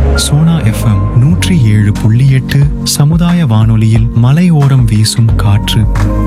Sona FM நூற்றி ஏழு புள்ளி எட்டு சமுதாய வானொலியில் மலையோரம் வீசும் காற்று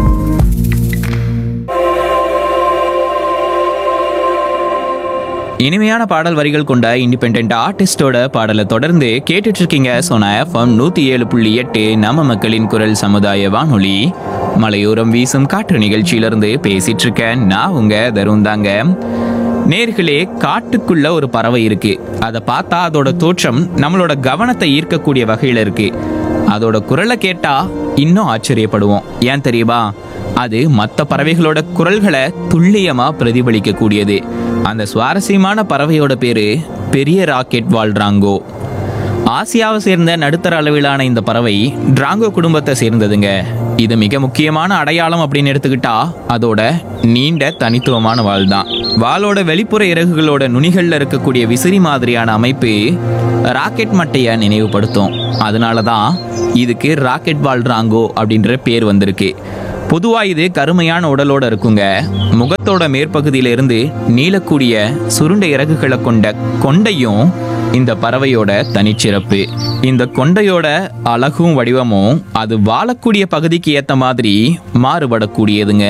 இனிமையான பாடல் வரிகள் கொண்ட இண்டிபெண்ட் ஆர்டிஸ்டோட பாடலை தொடர்ந்து கேட்டுட்டு இருக்கீங்க சோனா எஃப்எம் நூத்தி ஏழு புள்ளி எட்டு நம்ம மக்களின் குரல் சமுதாய வானொலி மலையோரம் வீசும் காற்று நிகழ்ச்சியிலிருந்து பேசிட்டு இருக்கேன் நான் உங்க தருண் தாங்க நேர்களே காட்டுக்குள்ள ஒரு பறவை இருக்கு அதை பார்த்தா அதோட தோற்றம் நம்மளோட கவனத்தை ஈர்க்கக்கூடிய வகையில இருக்கு அதோட குரலை கேட்டா இன்னும் ஆச்சரியப்படுவோம் ஏன் தெரியுமா அது மற்ற பறவைகளோட குரல்களை துல்லியமா பிரதிபலிக்க கூடியது அந்த சுவாரஸ்யமான பறவையோட பேரு பெரிய ராக்கெட் வால்ட்ராங்கோ ஆசியாவை சேர்ந்த நடுத்தர அளவிலான இந்த பறவை டிராங்கோ குடும்பத்தை சேர்ந்ததுங்க இது மிக முக்கியமான அடையாளம் அப்படின்னு எடுத்துக்கிட்டா அதோட நீண்ட தனித்துவமான வால் தான் வாலோட வெளிப்புற இறகுகளோட நுனிகள்ல இருக்கக்கூடிய விசிறி மாதிரியான அமைப்பு ராக்கெட் மட்டைய நினைவுபடுத்தும் அதனால தான் இதுக்கு ராக்கெட் வால்ட்ராங்கோ அப்படின்ற பேர் வந்திருக்கு பொதுவா இது கருமையான உடலோட இருக்குங்க முகத்தோட மேற்பகுதியில இருந்து நீளக்கூடிய சுருண்ட இறகுகளை கொண்ட கொண்டையும் இந்த பறவையோட தனிச்சிறப்பு இந்த கொண்டையோட அழகும் வடிவமும் அது வாழக்கூடிய பகுதிக்கு ஏத்த மாதிரி மாறுபடக்கூடியதுங்க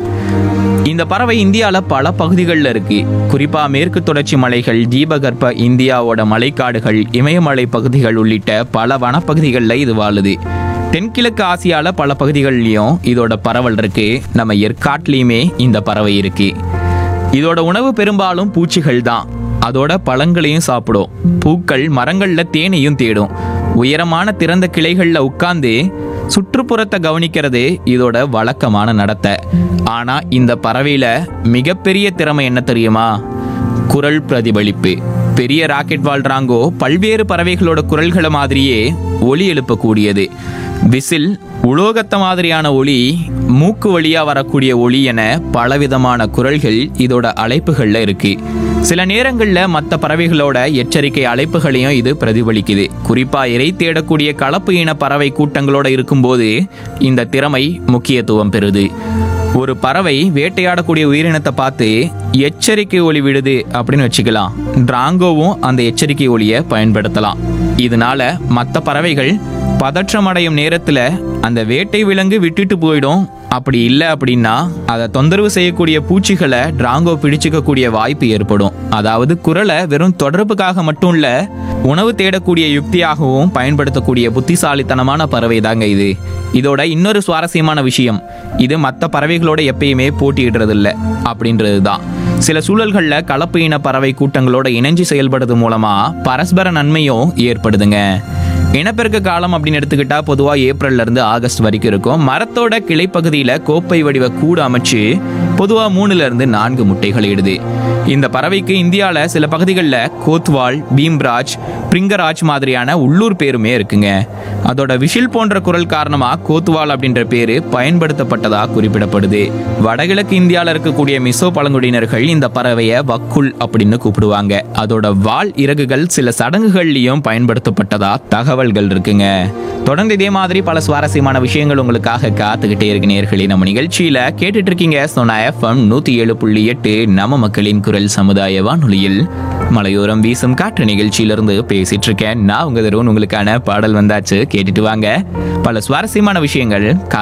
இந்த பறவை இந்தியாவில் பல பகுதிகளில் இருக்கு குறிப்பா மேற்கு தொடர்ச்சி மலைகள் தீபகற்ப இந்தியாவோட மலைக்காடுகள் இமயமலை பகுதிகள் உள்ளிட்ட பல வனப்பகுதிகளில் இது வாழுது தென்கிழக்கு ஆசியால பல பகுதிகள்லையும் இதோட பரவல் இருக்கு நம்ம ஏற்காட்லேயுமே இந்த பறவை இருக்கு இதோட உணவு பெரும்பாலும் பூச்சிகள் தான் அதோட பழங்களையும் சாப்பிடும் பூக்கள் மரங்கள்ல தேனையும் தேடும் உயரமான திறந்த கிளைகள்ல உட்கார்ந்து சுற்றுப்புறத்தை கவனிக்கிறது இதோட வழக்கமான நடத்தை ஆனா இந்த பறவையில மிகப்பெரிய திறமை என்ன தெரியுமா குரல் பிரதிபலிப்பு பெரிய ராக்கெட் வாழ்றாங்கோ பல்வேறு பறவைகளோட குரல்களை மாதிரியே ஒலி எழுப்பக்கூடியது விசில் உலோகத்த மாதிரியான ஒளி மூக்கு வழியா வரக்கூடிய ஒளி என பலவிதமான குரல்கள் இதோட அழைப்புகள்ல இருக்கு சில நேரங்கள்ல மற்ற பறவைகளோட எச்சரிக்கை அழைப்புகளையும் இது பிரதிபலிக்குது குறிப்பா இறை தேடக்கூடிய கலப்பு இன பறவை கூட்டங்களோட இருக்கும்போது இந்த திறமை முக்கியத்துவம் பெறுது ஒரு பறவை வேட்டையாடக்கூடிய உயிரினத்தை பார்த்து எச்சரிக்கை ஒலி விடுது அப்படின்னு வச்சுக்கலாம் டிராங்கோவும் அந்த எச்சரிக்கை ஒலியை பயன்படுத்தலாம் இதனால மற்ற பறவைகள் பதற்றமடையும் நேரத்துல அந்த வேட்டை விலங்கு விட்டுட்டு போயிடும் அப்படி இல்லை அப்படின்னா அதை தொந்தரவு செய்யக்கூடிய பூச்சிகளை டிராங்கோ பிடிச்சுக்கக்கூடிய வாய்ப்பு ஏற்படும் அதாவது குரலை வெறும் தொடர்புக்காக மட்டும் இல்ல உணவு தேடக்கூடிய யுக்தியாகவும் பயன்படுத்தக்கூடிய புத்திசாலித்தனமான பறவை தாங்க இது இதோட இன்னொரு சுவாரஸ்யமான விஷயம் இது மற்ற பறவைகளோட எப்பயுமே போட்டியிடுறது இல்ல அப்படின்றது தான் சில சூழல்கள்ல கலப்பு இன பறவை கூட்டங்களோட இணைஞ்சு செயல்படுறது மூலமா பரஸ்பர நன்மையும் ஏற்படுதுங்க இனப்பெருக்க காலம் அப்படின்னு எடுத்துக்கிட்டா பொதுவா ஏப்ரல்ல இருந்து ஆகஸ்ட் வரைக்கும் இருக்கும் மரத்தோட கிளைப்பகுதியில கோப்பை வடிவ கூடு அமைச்சு பொதுவா மூணுல இருந்து நான்கு முட்டைகள் இடுது இந்த பறவைக்கு இந்தியால சில பகுதிகளில் கோத்வால் பீம்ராஜ் பிரிங்கராஜ் மாதிரியான உள்ளூர் பேருமே இருக்குங்க அதோட விஷில் போன்ற குரல் காரணமா கோத்வால் அப்படின்ற பேரு பயன்படுத்தப்பட்டதா குறிப்பிடப்படுது வடகிழக்கு இந்தியால இருக்கக்கூடிய மிசோ பழங்குடியினர்கள் இந்த பறவையை வக்குல் அப்படின்னு கூப்பிடுவாங்க அதோட வால் இறகுகள் சில சடங்குகள்லயும் பயன்படுத்தப்பட்டதா தகவல்கள் இருக்குங்க தொடர்ந்து இதே மாதிரி பல சுவாரஸ்யமான விஷயங்கள் உங்களுக்காக காத்துக்கிட்டே இருக்கு நேர்களே நம்ம நிகழ்ச்சியில கேட்டுட்டு இருக்கீங்க சொன்ன எஃப்எம் நூத்தி ஏழு புள்ளி எட்டு நம்ம மக்களின் குரல் சமுதாய வானொலியில் மலையோரம் வீசும் காற்று நிகழ்ச்சியிலிருந்து பேசிட்டு இருக்கேன் நான் உங்க தருண் உங்களுக்கான பாடல் வந்தாச்சு கேட்டுட்டு வாங்க பல சுவாரஸ்யமான விஷயங்கள்